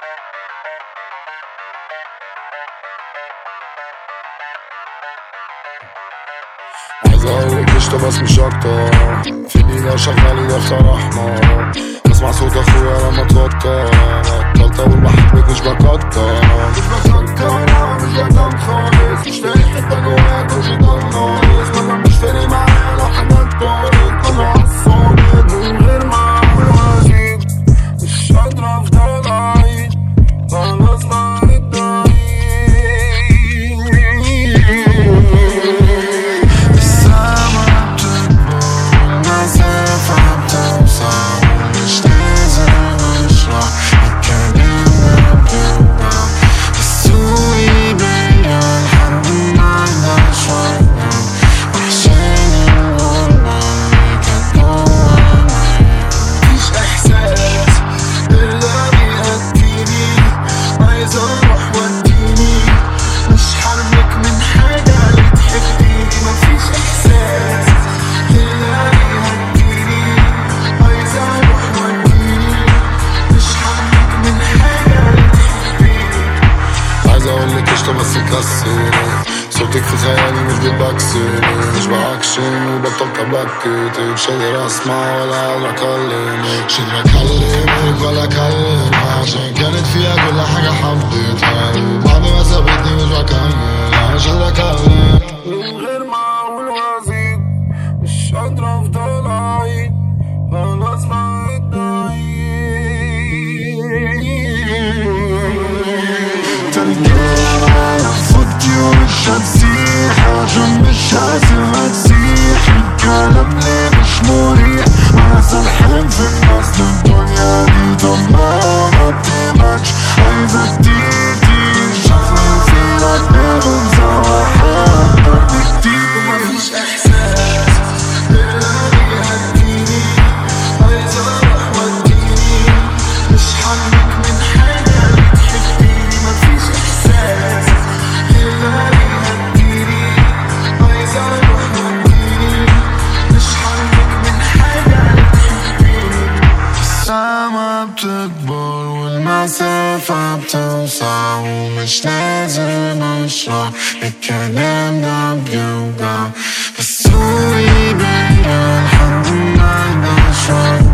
عايز اقول قشطة بس مش اكتر في مينا شغال دفتر احمر بسمع صوت اخويا لما اتوتر بطلت اقول بحبك مش بكتر مش بكتر مش بندم خالص مش لاقي حتة جوايا كل ده ناقص انا مش فارق معايا لو حنان طارق كله عالصامت من غير ما اعمل واجب مش قادر افضل اعيش خلاص بقيت السما بتكبر والمسافة بتوسع ومش لازم أشرح الكلام بيوجع السوق بيا الحرب معنا شوية وحشاني الغربة اللي كانت جوا مفيش احساس الا بيهديني عايز اروح وديني مش حرمك من حاجة اللي تحبيني مفيش احساس الا بيهديني عايز اروح وديني مش حرمك من حاجة اللي تحبيني عايز اقولك قشطة بس مكسر صوتك في خيالي مش بتبكسر مش باكشن وبطلت ابكت مش قادر اسمع ولا قادر اكلمك مش قادر اكلمك ولا اكلمها عشان كانت فيها كل حاجة حبيتها بعد ما سابتني مش بكمل مش قادر اكلم من غير ما اقول وازيد مش قادر افضل اعيد خلاص بقيت اعيد ترجعنا فضي ومش هتسيح عشان مش هسيب هتسيح الكلام ليه مش مريح وانا سرحان في الناس الدنيا دي طب ما ما بتهمكش عايزك تيجي شافني فينك نغم سوا حبك كتير مفيش احساس الا بيهديني عايز اروح وديني مش حرمك من حاجه بتحبيني مفيش احساس الا بيهديني عايز اروح وديني مش حرمك من حاجه بتحبيني السما بتكبر والمسافة بتوسع ومش لازم أشرح الكلام ده بيوجع بس هو يبين الحرب معنا شوية